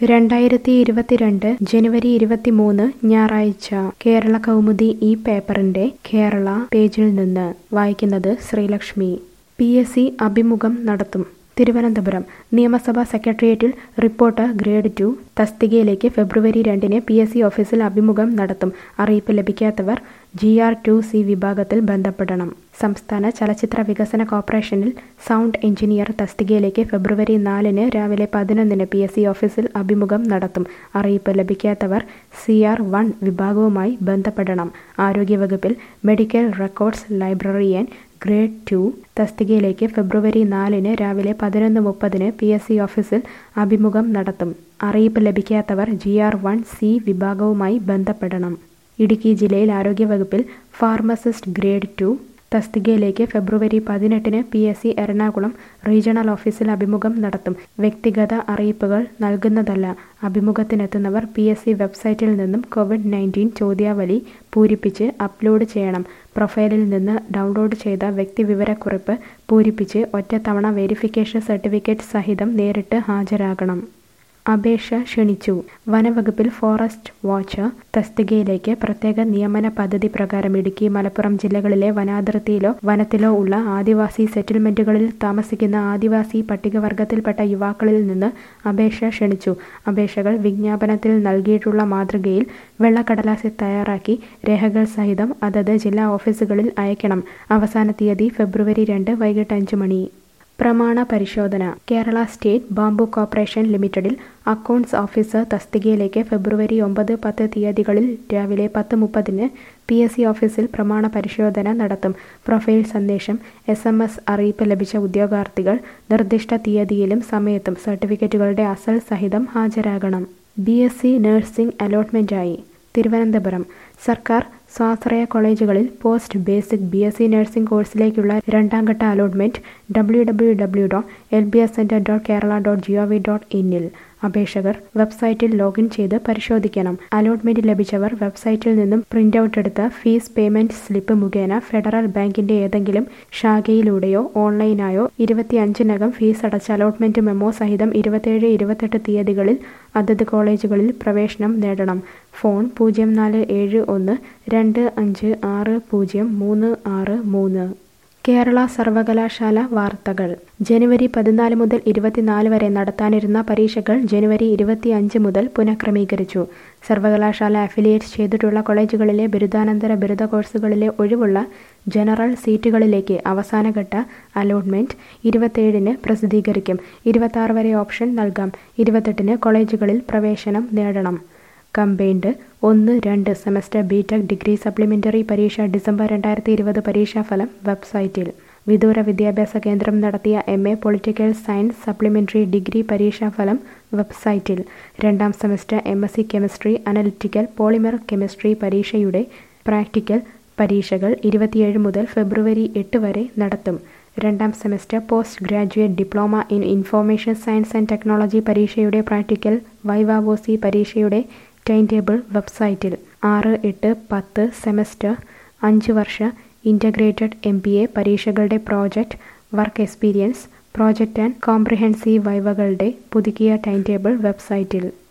രണ്ടായിരത്തി ഇരുപത്തിരണ്ട് ജനുവരി ഇരുപത്തിമൂന്ന് ഞായറാഴ്ച കേരള കൗമുദി ഈ പേപ്പറിന്റെ കേരള പേജിൽ നിന്ന് വായിക്കുന്നത് ശ്രീലക്ഷ്മി പി എസ് സി അഭിമുഖം നടത്തും തിരുവനന്തപുരം നിയമസഭാ സെക്രട്ടേറിയറ്റിൽ റിപ്പോർട്ടർ ഗ്രേഡ് ടു തസ്തികയിലേക്ക് ഫെബ്രുവരി രണ്ടിന് പി എസ് സി ഓഫീസിൽ അഭിമുഖം നടത്തും അറിയിപ്പ് ലഭിക്കാത്തവർ ജി ആർ ടു സി വിഭാഗത്തിൽ ബന്ധപ്പെടണം സംസ്ഥാന ചലച്ചിത്ര വികസന കോർപ്പറേഷനിൽ സൗണ്ട് എഞ്ചിനീയർ തസ്തികയിലേക്ക് ഫെബ്രുവരി നാലിന് രാവിലെ പതിനൊന്നിന് പി എസ് സി ഓഫീസിൽ അഭിമുഖം നടത്തും അറിയിപ്പ് ലഭിക്കാത്തവർ സി ആർ വൺ വിഭാഗവുമായി ബന്ധപ്പെടണം ആരോഗ്യവകുപ്പിൽ medical records librarian grade two തസ്തികയിലേക്ക് ഫെബ്രുവരി നാലിന് രാവിലെ പതിനൊന്ന് മുപ്പതിന് പി എസ് സി ഓഫീസിൽ അഭിമുഖം നടത്തും അറിയിപ്പ് ലഭിക്കാത്തവർ ജി ആർ വൺ സി വിഭാഗവുമായി ബന്ധപ്പെടണം ഇടുക്കി ജില്ലയിൽ ആരോഗ്യവകുപ്പിൽ ഫാർമസിസ്റ്റ് ഗ്രേഡ് ടു തസ്തികയിലേക്ക് ഫെബ്രുവരി പതിനെട്ടിന് P S C Ernakulam regional ഓഫീസിൽ അഭിമുഖം നടത്തും വ്യക്തിഗത അറിയിപ്പുകൾ നൽകുന്നതല്ല അഭിമുഖത്തിനെത്തുന്നവർ പി എസ് സി വെബ്സൈറ്റിൽ നിന്നും കോവിഡ് നയൻറ്റീൻ ചോദ്യാവലി പൂരിപ്പിച്ച് അപ്ലോഡ് ചെയ്യണം പ്രൊഫൈലിൽ നിന്ന് ഡൗൺലോഡ് ചെയ്ത വ്യക്തിവിവരക്കുറിപ്പ് പൂരിപ്പിച്ച് ഒറ്റത്തവണ വെരിഫിക്കേഷൻ സർട്ടിഫിക്കറ്റ് സഹിതം നേരിട്ട് ഹാജരാകണം അപേക്ഷ ക്ഷണിച്ചു വനവകുപ്പിൽ ഫോറസ്റ്റ് വാച്ചർ തസ്തികയിലേക്ക് പ്രത്യേക നിയമന പദ്ധതി പ്രകാരം ഇടുക്കി മലപ്പുറം ജില്ലകളിലെ വനാതിർത്തിയിലോ വനത്തിലോ ഉള്ള ആദിവാസി സെറ്റിൽമെന്റുകളിൽ താമസിക്കുന്ന ആദിവാസി പട്ടികവർഗത്തിൽപ്പെട്ട യുവാക്കളിൽ നിന്ന് അപേക്ഷ ക്ഷണിച്ചു അപേക്ഷകൾ വിജ്ഞാപനത്തിൽ നൽകിയിട്ടുള്ള മാതൃകയിൽ വെള്ളക്കടലാസിൽ തയ്യാറാക്കി രേഖകൾ സഹിതം അതത് ജില്ലാ ഓഫീസുകളിൽ അയക്കണം അവസാന തീയതി ഫെബ്രുവരി രണ്ട് വൈകിട്ട് അഞ്ച് മണി പ്രമാണ പരിശോധന കേരള സ്റ്റേറ്റ് ബാംബു കോർപ്പറേഷൻ ലിമിറ്റഡിൽ അക്കൗണ്ട്സ് ഓഫീസർ തസ്തികയിലേക്ക് ഫെബ്രുവരി ഒമ്പത് പത്ത് തീയതികളിൽ രാവിലെ പത്ത് മുപ്പതിന് പി എസ് സി ഓഫീസിൽ പ്രമാണ പരിശോധന നടത്തും പ്രൊഫൈൽ സന്ദേശം എസ് എം എസ് അറിയിപ്പ് ലഭിച്ച ഉദ്യോഗാർത്ഥികൾ നിർദ്ദിഷ്ട തീയതിയിലും സമയത്തും സർട്ടിഫിക്കറ്റുകളുടെ അസൽ സഹിതം ഹാജരാകണം ബി എസ് സി നഴ്സിംഗ് അലോട്ട്മെന്റായി തിരുവനന്തപുരം സർക്കാർ സ്വാശ്രയ കോളേജുകളിൽ post basic B S C nursing കോഴ്സിലേക്കുള്ള രണ്ടാം ഘട്ട allotment W W W dot L B S centre dot Kerala dot G O V dot ഇന്നിൽ അപേക്ഷകർ വെബ്സൈറ്റിൽ ലോഗിൻ ചെയ്ത് പരിശോധിക്കണം അലോട്ട്മെന്റ് ലഭിച്ചവർ വെബ്സൈറ്റിൽ നിന്നും പ്രിന്റ് ഔട്ട് എടുത്ത ഫീസ് പേയ്മെന്റ് സ്ലിപ്പ് മുഖേന ഫെഡറൽ ബാങ്കിന്റെ ഏതെങ്കിലും ശാഖയിലൂടെയോ ഓൺലൈനായോ ഇരുപത്തിയഞ്ചിനകം ഫീസ് അടച്ച അലോട്ട്മെന്റ് മെമ്മോ സഹിതം ഇരുപത്തേഴ് ഇരുപത്തെട്ട് തീയതികളിൽ അതത് കോളേജുകളിൽ പ്രവേശനം നേടണം ഫോൺ പൂജ്യം നാല് ഏഴ് ഒന്ന് രണ്ട് അഞ്ച് ആറ് പൂജ്യം മൂന്ന് ആറ് മൂന്ന് കേരള സർവകലാശാല വാർത്തകൾ ജനുവരി പതിനാല് മുതൽ ഇരുപത്തിനാല് വരെ നടത്താനിരുന്ന പരീക്ഷകൾ ജനുവരി ഇരുപത്തിയഞ്ച് മുതൽ പുനഃക്രമീകരിച്ചു സർവകലാശാല അഫിലിയേറ്റ് ചെയ്തിട്ടുള്ള കോളേജുകളിലെ ബിരുദാനന്തര ബിരുദ കോഴ്സുകളിലെ ഒഴിവുള്ള ജനറൽ സീറ്റുകളിലേക്ക് അവസാനഘട്ട അലോട്ട്മെന്റ് ഇരുപത്തേഴിന് പ്രസിദ്ധീകരിക്കും ഇരുപത്തി വരെ ഓപ്ഷൻ നൽകാം ഇരുപത്തെട്ടിന് കോളേജുകളിൽ പ്രവേശനം നേടണം കമ്പൈൻഡ് ഒന്ന് രണ്ട് സെമസ്റ്റർ ബിടെക് ഡിഗ്രി സപ്ലിമെന്ററി പരീക്ഷ ഡിസംബർ രണ്ടായിരത്തി ഇരുപത് പരീക്ഷാഫലം വെബ്സൈറ്റിൽ വിദൂര വിദ്യാഭ്യാസ കേന്ദ്രം നടത്തിയ M A political science supplementary degree പരീക്ഷാഫലം വെബ്സൈറ്റിൽ രണ്ടാം semester M S C chemistry analytical polymer chemistry പരീക്ഷയുടെ പ്രാക്ടിക്കൽ പരീക്ഷകൾ ഇരുപത്തിയേഴ് മുതൽ ഫെബ്രുവരി എട്ട് വരെ നടത്തും രണ്ടാം semester post graduate diploma in information science and technology പരീക്ഷയുടെ പ്രാക്ടിക്കൽ വൈവാവോസി പരീക്ഷയുടെ ടൈം ടേബിൾ വെബ്സൈറ്റിൽ ആറ് എട്ട് പത്ത് സെമസ്റ്റർ അഞ്ച് വർഷ ഇൻ്റഗ്രേറ്റഡ് എം ബി എ പരീക്ഷകളുടെ project work experience project and comprehensive വൈവകളുടെ പുതുക്കിയ ടൈം ടേബിൾ വെബ്സൈറ്റിൽ